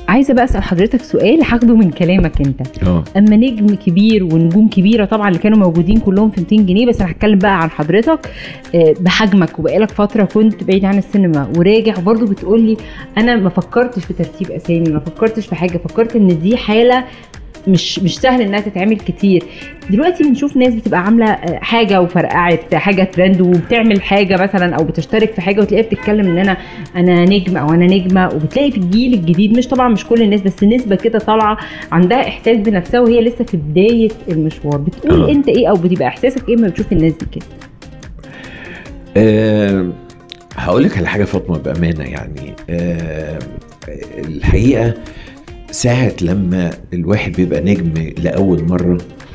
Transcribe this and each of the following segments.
عايزه بقى اسال حضرتك سؤال هاخده من كلامك انت اه اما نجم كبير ونجوم كبيره طبعا اللي كانوا موجودين كلهم في 200 جنيه بس انا هتكلم بقى عن حضرتك آه، بحجمك وبقالك فتره كنت بعيد عن السينما وراجع وبرضه بتقول لي انا ما فكرتش في ترتيب اسامي ما فكرتش في حاجه فكرت ان دي حاله مش مش سهل انها تتعمل كتير دلوقتي بنشوف ناس بتبقى عامله آه، حاجه وفرقعت حاجه ترند وبتعمل حاجه مثلا او بتشترك في حاجه وتلاقيها بتتكلم ان انا انا نجم او انا نجمه وبتلاقي في الجيل الجديد مش طبعا مش كل الناس بس نسبه كده طالعه عندها احساس بنفسها وهي لسه في بدايه المشوار بتقول آه. انت ايه او بتبقى احساسك ايه لما بتشوف الناس دي كده أه هقول لك على حاجه فاطمه بامانه يعني أه الحقيقه ساعه لما الواحد بيبقى نجم لاول مره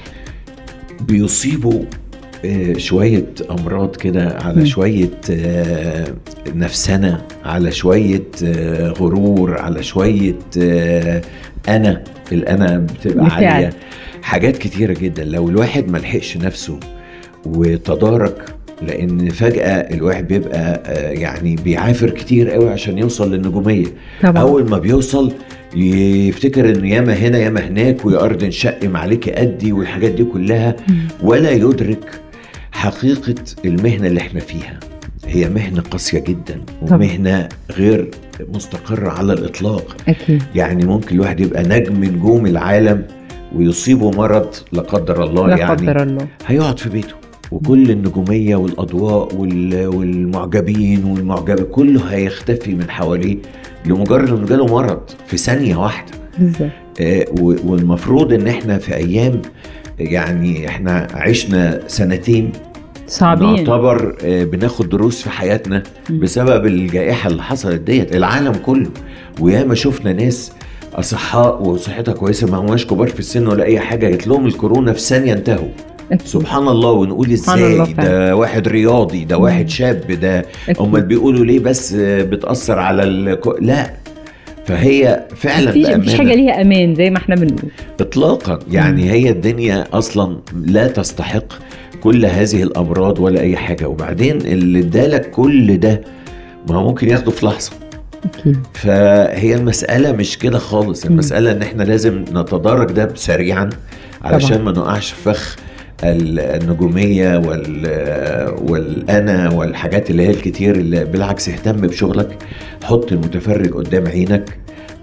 بيصيبه آه، شوية أمراض كده على مم. شوية آه، نفسنة على شوية آه، غرور على شوية آه، أنا الأنا بتبقى بالفعل. عالية حاجات كتيرة جدا لو الواحد ملحقش نفسه وتدارك لان فجاه الواحد بيبقى آه، يعني بيعافر كتير قوي عشان يوصل للنجوميه طبعا اول ما بيوصل يفتكر ان ياما هنا ياما هناك ويا ارض انشقم عليك ادي والحاجات دي كلها مم. ولا يدرك حقيقه المهنه اللي احنا فيها هي مهنه قاسيه جدا طبعا. ومهنه غير مستقره على الاطلاق اكيد يعني ممكن الواحد يبقى نجم نجوم العالم ويصيبه مرض لا قدر الله لا يعني قدر الله هيقعد في بيته وكل النجومية والأضواء وال- والمعجبين والمعجبة كله هيختفي من حواليه لمجرد انه جاله مرض في ثانية واحدة بالظبط آه، و- والمفروض ان احنا في ايام يعني احنا عشنا سنتين صعبين نعتبر آه، بناخد دروس في حياتنا مم. بسبب الجائحة اللي حصلت ديت العالم كله وياما شفنا ناس أصحاء وصحتها كويسة ما هماش كبار في السن ولا أي حاجة جات لهم الكورونا في ثانية انتهوا أكيد. سبحان الله ونقول سبحان ازاي الله فعلا. ده واحد رياضي ده مم. واحد شاب ده أكيد. امال بيقولوا ليه بس بتاثر على ال... لا فهي فعلا مفيش مفيش بأمانة حاجه ليها امان زي ما احنا بنقول اطلاقا يعني هي الدنيا اصلا لا تستحق كل هذه الامراض ولا اي حاجه وبعدين اللي ادالك كل ده ما هو ممكن ياخده في لحظه اكيد فهي المسألة مش كده خالص مم. المسألة ان احنا لازم نتدارك ده سريعا علشان ما نقعش في فخ ال- النجومية وال والأنا والحاجات اللي هي الكتير اللي بالعكس اهتم بشغلك حط المتفرج قدام عينك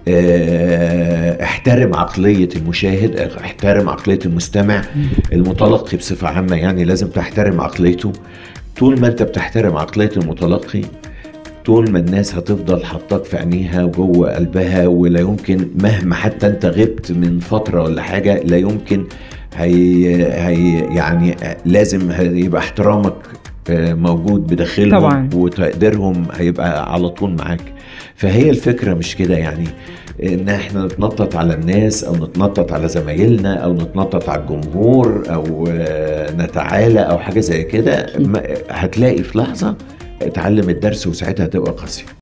اه، احترم عقلية المشاهد احترم عقلية المستمع المتلقي بصفة عامة يعني لازم تحترم عقليته طول ما انت بتحترم عقلية المتلقي طول ما الناس هتفضل حطاك في عينيها وجوه قلبها ولا يمكن مهما حتى انت غبت من فتره ولا حاجه لا يمكن هي, هي يعني لازم يبقى احترامك آه، موجود بداخلهم طبعاً. وتقديرهم هيبقى على طول معاك فهي الفكره مش كده يعني ان احنا نتنطط على الناس او نتنطط على زمايلنا او نتنطط على الجمهور او آه، نتعالى او حاجه زي كده أكيد. ما- هتلاقي في لحظه اتعلم الدرس وساعتها هتبقى قاسي